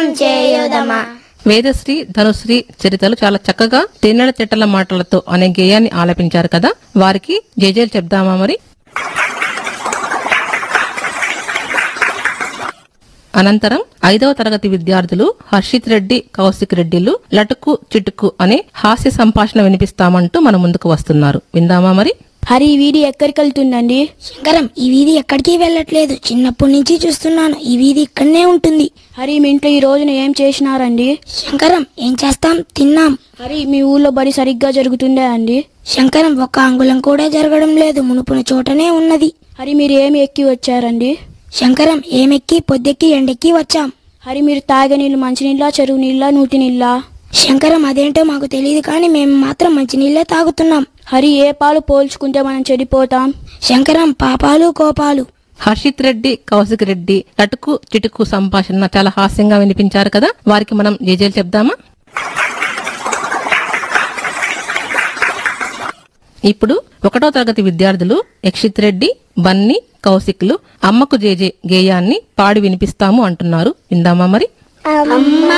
ప్రయాణం చేయుదమా వేదశ్రీ ధనుశ్రీ చరితలు చాలా చక్కగా తిన్నెల తిట్టల మాటలతో అనే గేయాన్ని ఆలపించారు కదా వారికి జేజేలు చెప్దామా మరి అనంతరం ఐదవ తరగతి విద్యార్థులు హర్షిత్ రెడ్డి కౌశిక్ రెడ్డిలు లటుకు చిటుకు అనే హాస్య సంభాషణ వినిపిస్తామంటూ మన ముందుకు వస్తున్నారు విందామా మరి హరి ఈ వీధి ఎక్కడికి వెళ్తుందండి శంకరం ఈ వీధి ఎక్కడికి వెళ్ళట్లేదు చిన్నప్పటి నుంచి చూస్తున్నాను ఈ వీధి ఇక్కడనే ఉంటుంది హరి మీ ఇంట్లో ఈ రోజున ఏం చేసినారండి శంకరం ఏం చేస్తాం తిన్నాం హరి మీ ఊళ్ళో బడి సరిగ్గా జరుగుతుందా అండి శంకరం ఒక్క అంగుళం కూడా జరగడం లేదు మునుపున చోటనే ఉన్నది హరి మీరు ఏమి ఎక్కి వచ్చారండి శంకరం ఏమెక్కి పొద్దెక్కి ఎండెక్కి వచ్చాం హరి మీరు తాగే నీళ్ళు మంచినీళ్ళ చెరువు నీళ్ళ నూటి నీళ్ళ శంకరం అదేంటో మాకు తెలియదు కానీ మేము మాత్రం మంచినీళ్ళే తాగుతున్నాం హరి ఏ పాలు పోల్చుకుంటే మనం చెడిపోతాం శంకరం పాపాలు కోపాలు హర్షిత్ రెడ్డి కౌశిక్ రెడ్డి లటుకు చిటుకు సంభాషణ చాలా హాస్యంగా వినిపించారు కదా వారికి మనం జేజేలు చెప్దామా ఇప్పుడు ఒకటో తరగతి విద్యార్థులు యక్షిత్ రెడ్డి బన్నీ కౌశిక్లు అమ్మకు జేజే గేయాన్ని పాడి వినిపిస్తాము అంటున్నారు విందామా మరి